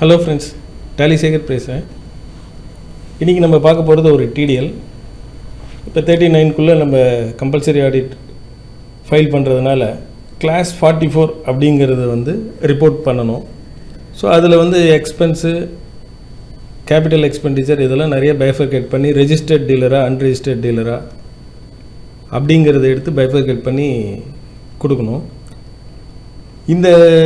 hello friends tally Sekar பேசுகிறேன் இன்றைக்கி நம்ம பார்க்க போகிறது ஒரு டிடிஎல் இப்போ தேர்ட்டி நைன்குள்ளே நம்ம கம்பல்சரி ஆடிட் ஃபைல் பண்ணுறதுனால கிளாஸ் ஃபார்ட்டி ஃபோர் அப்படிங்கிறது வந்து ரிப்போர்ட் பண்ணணும் ஸோ அதில் வந்து எக்ஸ்பென்ஸு கேபிட்டல் எக்ஸ்பெண்டிச்சர் இதெல்லாம் நிறைய பைஃபர்கேட் பண்ணி ரெஜிஸ்டர்ட் டீலரா அன்ரெஜிஸ்டர்ட் டீலரா அப்படிங்கிறத எடுத்து பைஃபர்கேட் பண்ணி கொடுக்கணும் இந்த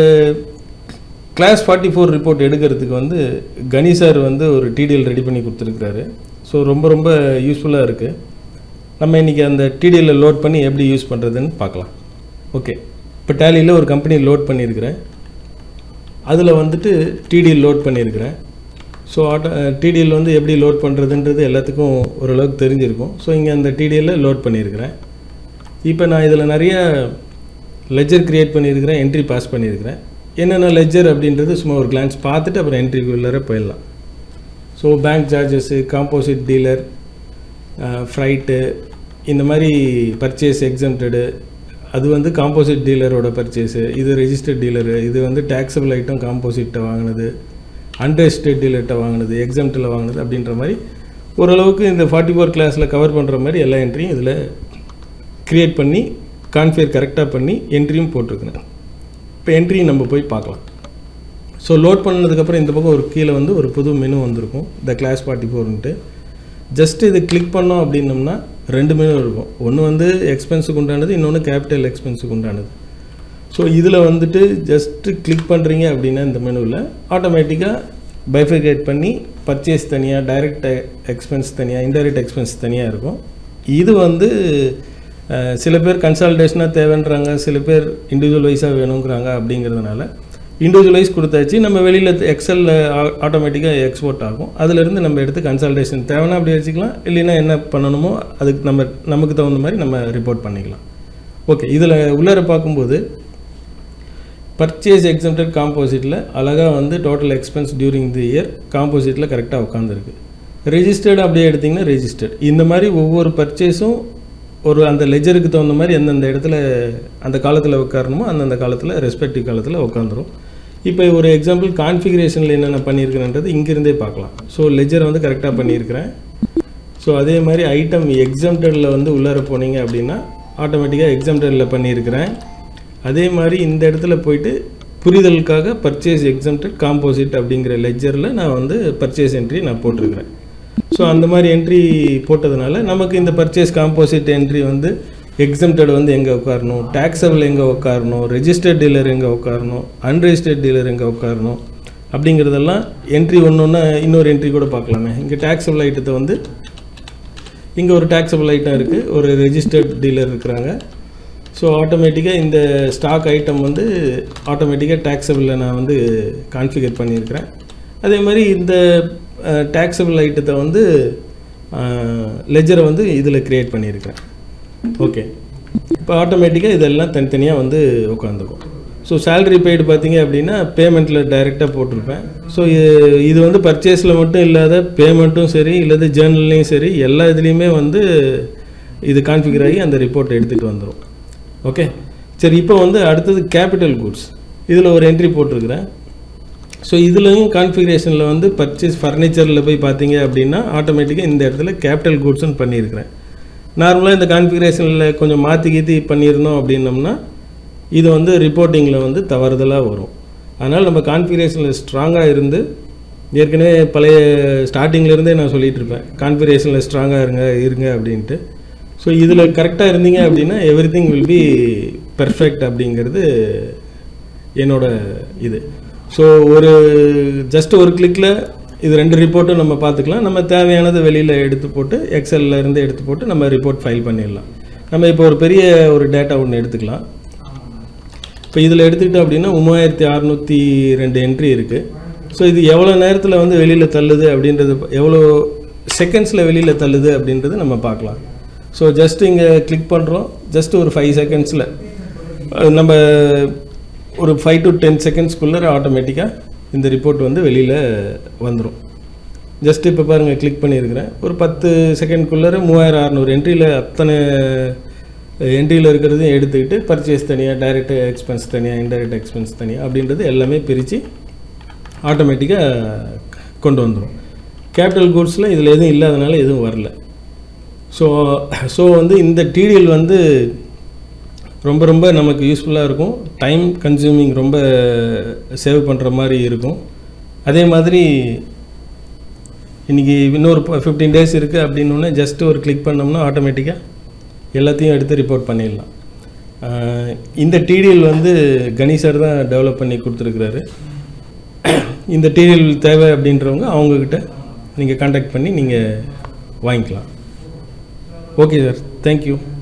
கிளாஸ் ஃபார்ட்டி ஃபோர் ரிப்போர்ட் எடுக்கிறதுக்கு வந்து கணி சார் வந்து ஒரு டிடிஎல் ரெடி பண்ணி கொடுத்துருக்குறாரு ஸோ ரொம்ப ரொம்ப யூஸ்ஃபுல்லாக இருக்குது நம்ம இன்றைக்கி அந்த டிடிஎல்ல லோட் பண்ணி எப்படி யூஸ் பண்ணுறதுன்னு பார்க்கலாம் ஓகே இப்போ டேலியில் ஒரு கம்பெனி லோட் பண்ணியிருக்கிறேன் அதில் வந்துட்டு டிடிஎல் லோட் பண்ணியிருக்கிறேன் ஸோ ஆட்டோ டிடிஎல் வந்து எப்படி லோட் பண்ணுறதுன்றது எல்லாத்துக்கும் ஓரளவுக்கு தெரிஞ்சிருக்கும் ஸோ இங்கே அந்த டிடிஎல்ல லோட் பண்ணியிருக்கிறேன் இப்போ நான் இதில் நிறைய லெஜர் க்ரியேட் பண்ணியிருக்கிறேன் என்ட்ரி பாஸ் பண்ணியிருக்கிறேன் என்னென்ன லெஜர் அப்படின்றது சும்மா ஒரு கிளான்ஸ் பார்த்துட்டு அப்புறம் என்ட்ரிக்குள்ளே போயிடலாம் so bank charges composite dealer freight இந்த மாதிரி பர்ச்சேஸ் எக்ஸம்டடு அது வந்து காம்போசிட் டீலரோட பர்ச்சேஸு இது ரெஜிஸ்டர்ட் டீலரு இது வந்து டேக்ஸபிள் ஐட்டம் காம்போசிட்டை வாங்கினது அன்ரெஜிஸ்டர்ட் டீலர்கிட்ட வாங்கினது எக்ஸம்ட்டில் வாங்கினது அப்படின்ற மாதிரி ஓரளவுக்கு இந்த ஃபார்ட்டி ஃபோர் கிளாஸில் கவர் பண்ணுற மாதிரி எல்லா என்ட்ரியும் இதில் க்ரியேட் பண்ணி கான்ஃபியர் கரெக்டாக பண்ணி என்ட்ரியும் போட்டிருக்கிறேன் இப்போ என்ட்ரி நம்ம போய் பார்க்கலாம் ஸோ லோட் பண்ணதுக்கப்புறம் இந்த பக்கம் ஒரு கீழே வந்து ஒரு புது மெனு வந்திருக்கும் த கிளாஸ் ஃபார்ட்டி ஃபோர்ன்ட்டு ஜஸ்ட் இது கிளிக் பண்ணோம் அப்படின்னம்னா ரெண்டு மெனு இருக்கும் ஒன்று வந்து எக்ஸ்பென்ஸுக்கு உண்டானது இன்னொன்று கேபிட்டல் எக்ஸ்பென்ஸுக்கு உண்டானது ஸோ இதில் வந்துட்டு ஜஸ்ட்டு கிளிக் பண்ணுறீங்க அப்படின்னா இந்த மெனுவில் ஆட்டோமேட்டிக்காக பைஃபிகேட் பண்ணி பர்ச்சேஸ் தனியாக டைரக்ட் எக்ஸ்பென்ஸ் தனியாக இன்டைரக்ட் எக்ஸ்பென்ஸ் தனியாக இருக்கும் இது வந்து அஹ், சில பேர் கன்சல்டேஷனாக தேவைன்றாங்க சில பேர் இண்டிவிஜுவல் வைஸாக வேணுங்கிறாங்க அப்படிங்கிறதுனால இண்டிவிஜுவலைஸ் கொடுத்தாச்சு நம்ம வெளியில் எக்ஸலில் ஆட்டோமேட்டிக்காக எக்ஸ்போர்ட் ஆகும் அதிலிருந்து நம்ம எடுத்து கன்சல்டேஷன் தேவைன்னா அப்படி வச்சுக்கலாம் இல்லைன்னா என்ன பண்ணணுமோ அதுக்கு நம்ம நமக்கு தகுந்த மாதிரி நம்ம ரிப்போர்ட் பண்ணிக்கலாம் ஓகே இதில் உள்ளார பார்க்கும்போது பர்ச்சேஸ் எக்ஸம்டட் காம்போசிட்டில் அழகாக வந்து total expense during the year காம்போசிட்டில் கரெக்டாக உட்காந்துருக்கு ரெஜிஸ்டர்டு அப்படியே எடுத்திங்கன்னா ரெஜிஸ்டர்ட் இந்த மாதிரி ஒவ்வொரு பர்ச்சேஸும் ஒரு அந்த லெஜருக்கு தகுந்த மாதிரி எந்தெந்த இடத்துல அந்த காலத்தில் உட்காரணுமோ அந்தந்த காலத்தில் ரெஸ்பெக்டிவ் காலத்தில் உட்காந்துரும் இப்போ ஒரு எக்ஸாம்பிள் கான்ஃபிகரேஷனில் என்னென்ன பண்ணியிருக்கிறேன்றது இங்கிருந்தே பார்க்கலாம் ஸோ லெஜர் வந்து கரெக்டாக பண்ணியிருக்கிறேன் ஸோ அதே மாதிரி ஐட்டம் எக்ஸம்டடில் வந்து உள்ளார போனீங்க அப்படின்னா ஆட்டோமேட்டிக்காக எக்ஸம்டடில் பண்ணியிருக்கிறேன் அதே மாதிரி இந்த இடத்துல போயிட்டு புரிதலுக்காக பர்ச்சேஸ் எக்ஸம்டட் காம்போசிட் அப்படிங்கிற லெஜரில் நான் வந்து பர்ச்சேஸ் என்ட்ரி நான் போட்டிருக்கிறேன் ஸோ அந்த மாதிரி என்ட்ரி போட்டதுனால நமக்கு இந்த பர்ச்சேஸ் காம்போசிட் என்ட்ரி வந்து எக்ஸம்டட் வந்து எங்கே உட்காரணும் டேக்ஸபிள் எங்கே உட்காரணும் ரெஜிஸ்டர்ட் டீலர் எங்கே உட்காரணும் அன்ரெஜிஸ்டர்ட் டீலர் எங்கே உட்காரணும் அப்படிங்கிறதெல்லாம் என்ட்ரி ஒன்று ஒன்று இன்னொரு என்ட்ரி கூட பார்க்கலாமே இங்கே டேக்ஸபிள் ஐட்டத்தை வந்து இங்கே ஒரு டேக்ஸபிள் ஐட்டம் இருக்குது ஒரு ரெஜிஸ்டர்ட் டீலர் இருக்கிறாங்க ஸோ ஆட்டோமேட்டிக்காக இந்த ஸ்டாக் ஐட்டம் வந்து ஆட்டோமேட்டிக்காக டேக்ஸபிளில் நான் வந்து கான்ஃபிகர் பண்ணியிருக்கிறேன் அதே மாதிரி இந்த டேக்ஸபிள் ஐட்டத்தை வந்து லெஜரை வந்து இதில் க்ரியேட் பண்ணியிருக்கிறேன் ஓகே இப்போ ஆட்டோமேட்டிக்காக இதெல்லாம் தனித்தனியாக வந்து உட்காந்துக்கும் ஸோ சேலரி பெய்டு பார்த்தீங்க அப்படின்னா பேமெண்ட்டில் டைரெக்டாக போட்டிருப்பேன் ஸோ இது வந்து பர்ச்சேஸில் மட்டும் இல்லாத பேமெண்ட்டும் சரி இல்லாத ஜேர்னல்லையும் சரி எல்லா இதுலேயுமே வந்து இது கான்ஃபிகர் ஆகி அந்த ரிப்போர்ட் எடுத்துகிட்டு வந்துடும் ஓகே சரி இப்போ வந்து அடுத்தது கேபிட்டல் குட்ஸ் இதில் ஒரு என்ட்ரி போட்டிருக்கிறேன் ஸோ இதுலேயும் கான்ஃபிகரேஷனில் வந்து பர்ச்சேஸ் ஃபர்னிச்சரில் போய் பார்த்தீங்க அப்படின்னா ஆட்டோமேட்டிக்காக இந்த இடத்துல கேபிட்டல் குட்ஸ்னு பண்ணியிருக்கிறேன் நார்மலாக இந்த கான்ஃபிகரேஷனில் கொஞ்சம் மாற்றி கீத்தி பண்ணியிருந்தோம் அப்படின்னம்னா இது வந்து ரிப்போர்ட்டிங்கில் வந்து தவறுதலாக வரும் அதனால் நம்ம கான்ஃபிகரேஷனில் ஸ்ட்ராங்காக இருந்து ஏற்கனவே பழைய ஸ்டார்டிங்லேருந்தே நான் சொல்லிகிட்டு இருப்பேன் கான்ஃபிகரேஷனில் ஸ்ட்ராங்காக இருங்க இருங்க அப்படின்ட்டு ஸோ இதில் கரெக்டாக இருந்தீங்க அப்படின்னா everything will be perfect அப்படிங்கிறது என்னோட இது ஸோ ஒரு ஜஸ்ட் ஒரு கிளிக்கில் இது ரெண்டு ரிப்போர்ட்டும் நம்ம பார்த்துக்கலாம் நம்ம தேவையானதை வெளியில் எடுத்து போட்டு எக்ஸலில் இருந்து எடுத்து போட்டு நம்ம ரிப்போர்ட் ஃபைல் பண்ணிடலாம் நம்ம இப்போ ஒரு பெரிய ஒரு டேட்டா ஒன்று எடுத்துக்கலாம் இப்போ இதில் எடுத்துக்கிட்டோம் அப்படின்னா மூவாயிரத்தி அறநூற்றி ரெண்டு என்ட்ரி இருக்குது ஸோ இது எவ்வளோ நேரத்தில் வந்து வெளியில் தள்ளுது அப்படின்றது எவ்வளோ செகண்ட்ஸில் வெளியில் தள்ளுது அப்படின்றது நம்ம பார்க்கலாம் ஸோ ஜஸ்ட் இங்கே கிளிக் பண்ணுறோம் ஜஸ்ட் ஒரு ஃபைவ் செகண்ட்ஸில் நம்ம ஒரு ஃபைவ் டு டென் செகண்ட்ஸ்க்குள்ளே ஆட்டோமேட்டிக்காக இந்த ரிப்போர்ட் வந்து வெளியில் வந்துடும் ஜஸ்ட் இப்போ பாருங்கள் கிளிக் பண்ணியிருக்கிறேன் ஒரு பத்து செகண்ட்குள்ளே மூவாயிரம் அறநூறு என்ட்ரியில் அத்தனை என்ட்ரியில் இருக்கிறதையும் எடுத்துக்கிட்டு பர்ச்சேஸ் தனியாக டைரக்ட் எக்ஸ்பென்ஸ் தனியாக இன்டைரக்ட் எக்ஸ்பென்ஸ் தனியாக அப்படின்றது எல்லாமே பிரித்து ஆட்டோமேட்டிக்காக கொண்டு வந்துடும் கேபிட்டல் கூட்ஸில் இதில் எதுவும் இல்லாதனால எதுவும் வரல ஸோ ஸோ வந்து இந்த டிடிஎல் வந்து ரொம்ப ரொம்ப நமக்கு யூஸ்ஃபுல்லாக இருக்கும் டைம் கன்சியூமிங் ரொம்ப சேவ் பண்ணுற மாதிரி இருக்கும் அதே மாதிரி இன்றைக்கி இன்னொரு ஃபிஃப்டீன் டேஸ் இருக்குது அப்படின்னோடனே ஜஸ்ட் ஒரு கிளிக் பண்ணோம்னா ஆட்டோமேட்டிக்காக எல்லாத்தையும் எடுத்து ரிப்போர்ட் பண்ணிடலாம் ஆஹ் இந்த டிடிஎல் வந்து கணேசர் தான் டெவலப் பண்ணி கொடுத்துருக்குறாரு இந்த டிடிஎல் தேவை அப்படின்றவங்க அவங்கக்கிட்ட நீங்கள் காண்டாக்ட் பண்ணி நீங்கள் வாங்கிக்கலாம் ஓகே சார் தேங்க்யூ